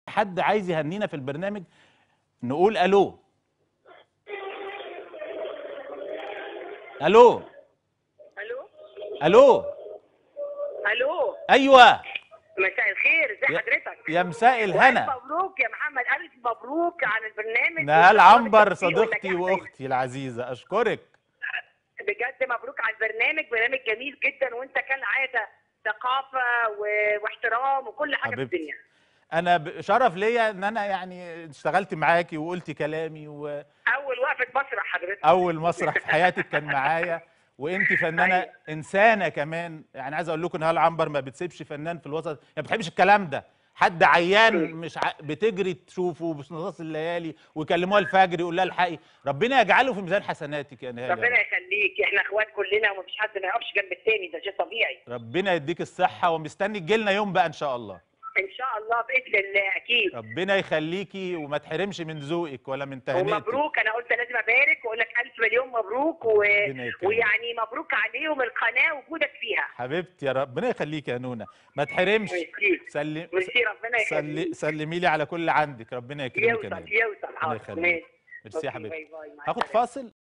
حد عايز يهنينا في البرنامج نقول الو الو الو الو الو ايوه مساء الخير ازي يا- حضرتك يا مساء وألف الهنا مبروك يا محمد الف مبروك على البرنامج نهال وإن عنبر الله يوفقك صديقتي ونجاح واختي العزيزه اشكرك بجد مبروك على البرنامج برنامج جميل جدا وانت كالعاده ثقافه و... واحترام وكل حاجه حبيبتي. في الدنيا انا ب- شرف ليا ان انا يعني اشتغلت معاكي وقلتي كلامي واول اول وقفه مسرح حضرتك مسرح في حياتك كان معايا وانت فنانه أيوة. انسانه كمان يعني عايز اقول لكم نهال عنبر ما بتسيبش فنان في الوسط يعني ما بتحبش الكلام ده حد عيان مش ع... بتجري تشوفه بنصاص الليالي ويكلموها الفجر يقول لها الحقي ربنا يجعله في ميزان حسناتك يا نهال ربنا يخليك احنا اخوات كلنا ومفيش حد ما يقفش جنب التاني ده شيء طبيعي ربنا يديك الصحه ومستني تجيلنا يوم بقى ان شاء الله ان شاء الله باذن الله اكيد ربنا يخليكي وما تحرمش من ذوقك ولا من تهنئتك ومبروك انا قلت لازم ابارك واقول لك الف مليون مبروك و... ربنا يكرمك. ويعني مبروك عليهم القناه وجودك فيها حبيبتي يا ربنا يخليكي يا نونا ما تحرمش ميرسي سلم ميرسي ربنا سلي يخليك سلمي لي على كل عندك ربنا يكرمك يا يوصل نونا يوصل ربنا حاضر يخليك ماشي ميرسي يا أوكي، حبيبتي باي باي، مع هاخد السلامة. فاصل